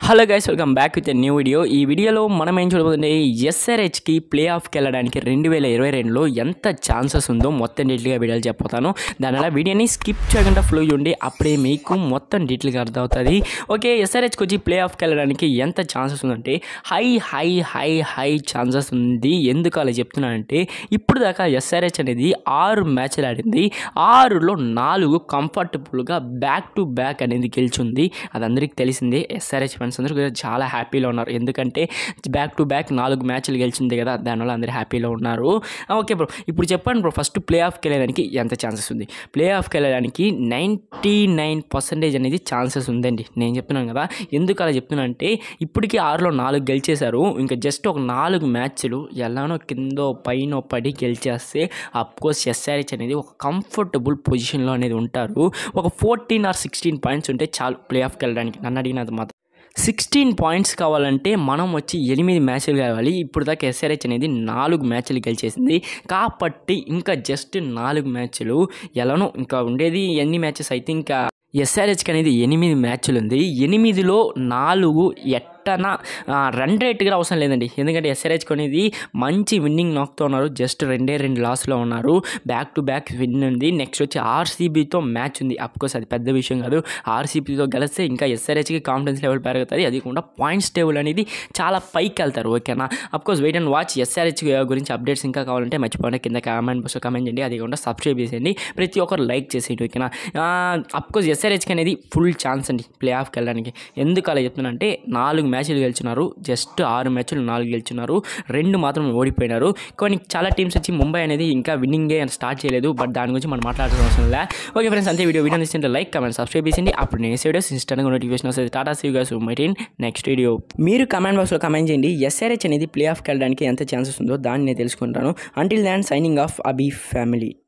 hello guys welcome back with new video ఈ వీడియోలో మనం ఏం చూడబోతుంటే ఎస్ఆర్హెచ్కి ప్లే ఆఫ్కి వెళ్ళడానికి రెండు వేల ఇరవై రెండులో ఎంత ఛాన్సెస్ ఉందో మొత్తం డీటెయిల్గా వీడియోలు చెప్పబోతాను దానివల్ల వీడియోని స్కిప్ చేయకుండా ఫ్లో ఉండి అప్పుడే మీకు మొత్తం డీటెయిల్గా అర్థమవుతుంది ఓకే ఎస్ఆర్హెచ్కి వచ్చి ప్లే ఆఫ్కి వెళ్ళడానికి ఎంత ఛాన్సెస్ ఉందంటే high high high high chances ఉంది ఎందుకు అలా చెప్తున్నానంటే ఇప్పుడు దాకా ఎస్ఆర్హెచ్ అనేది ఆరు మ్యాచ్లు ఆడింది ఆరులో నాలుగు కంఫర్టబుల్గా బ్యాక్ టు బ్యాక్ అనేది గెలిచింది అది అందరికీ తెలిసిందే ఎస్ఆర్హెచ్ ఫ్రెండ్స్ అందరూ కూడా చాలా హ్యాపీలో ఉన్నారు ఎందుకంటే బ్యాక్ టు బ్యాక్ నాలుగు మ్యాచ్లు గెలిచింది కదా దానివల్ల అందరూ హ్యాపీలో ఉన్నారు ఓకే బ్రో ఇప్పుడు చెప్పండి బ్రో ఫస్ట్ ప్లే ఆఫ్కి వెళ్ళడానికి ఎంత ఛాన్సెస్ ఉంది ప్లే ఆఫ్కి వెళ్ళడానికి నైంటీ నైన్ పర్సెంటేజ్ అనేది ఛాన్సెస్ ఉందండి నేను చెప్తున్నాను కదా ఎందుకు అలా చెప్తున్నా అంటే ఇప్పటికీ ఆరులో నాలుగు గెలిచేశారు ఇంకా జస్ట్ ఒక నాలుగు మ్యాచ్లు ఎలానో కిందో పైన పడి గెలిచేస్తే అఫ్కోర్స్ ఎస్ఆర్హెచ్ అనేది ఒక కంఫర్టబుల్ పొజిషన్లో అనేది ఉంటారు ఒక ఫోర్టీన్ ఆర్ సిక్స్టీన్ పాయింట్స్ ఉంటే చాలు ప్లే ఆఫ్కి వెళ్ళడానికి నన్ను అడిగినది మాత్రం సిక్స్టీన్ పాయింట్స్ కావాలంటే మనం వచ్చి ఎనిమిది మ్యాచ్లు కావాలి ఇప్పుడు దాకా ఎస్ఆర్హెచ్ అనేది నాలుగు మ్యాచ్లు గెలిచేసింది కాబట్టి ఇంకా జస్ట్ నాలుగు మ్యాచ్లు ఎలానో ఇంకా ఉండేది ఎన్ని మ్యాచెస్ అయితే ఇంకా ఎస్ఆర్హెచ్కి అనేది ఎనిమిది మ్యాచ్లు ఉంది ఎనిమిదిలో నాలుగు ఎట్టన రన్ రేట్ కూడా అవసరం లేదండి ఎందుకంటే ఎస్ఆర్హెచ్కి అనేది మంచి విన్నింగ్ నాక్తో ఉన్నారు జస్ట్ రెండే రెండు లాస్లో ఉన్నారు బ్యాక్ టు బ్యాక్ విన్ ఉంది నెక్స్ట్ వచ్చి ఆర్సీబీతో మ్యాచ్ ఉంది అఫ్కోర్స్ అది పెద్ద విషయం కాదు ఆర్సీబీతో గెలిస్తే ఇంకా ఎస్ఆర్హెచ్కి కాన్ఫిడెన్స్ లెవెల్ పెరుగుతుంది అది కూడా పాయింట్స్ టేబుల్ అనేది చాలా పైకి వెళ్తారు ఓకేనా of course wait and watch SRH గురించి అప్డేట్స్ ఇంకా కావాలంటే మర్చిపోయిన కింద కామెంట్ బాక్స్లో కామెంట్ చేయండి అది కూడా సబ్స్క్రైబ్ చేసేయండి ప్రతి ఒక్కరు లైక్ చేసేయండి ఓకేనా అఫ్కోర్స్ ఎస్ఆర్హెచ్కి అనేది ఫుల్ ఛాన్స్ అండి ప్లే ఆఫ్కి వెళ్ళడానికి ఎందుకు అలా చెప్తున్నానంటే నాలుగు మ్యాచ్లు గెలిచినారు జస్ట్ ఆరు మ్యాచ్లు నాలుగు గెలిచినారు రెండు మాత్రం ఓడిపోయినారు కానీ చాలా టీమ్స్ వచ్చి ముంబై అనేది ఇంకా విన్నింగే స్టార్ట్ చేయలేదు బట్ దాని గురించి మనం మాట్లాడాల్సిన అవసరం లే ఓకే ఫ్రెండ్స్ అంతే వీడియో వీడియో ఇస్తే లైక్ కమెంట్ సబ్స్క్రైబ్ చేసింది అప్పుడు నేను వీడియోస్ ఇన్స్టాగ్రామ్ నోటిఫికేషన్ వస్తుంది టాటా సీ గైస్ మైటీన్ నెక్స్ట్ వీడియో మీరు కమెంట్ బాక్స్లో కమెంట్ చేయండి ఎస్ఆర్హెచ్ అనేది ప్లే ఆఫ్కి వెళ్ళడానికి ఎంత ఛాన్సెస్ ఉందో దాన్ని నేను తెలుసుకుంటాను until then signing off Abhi family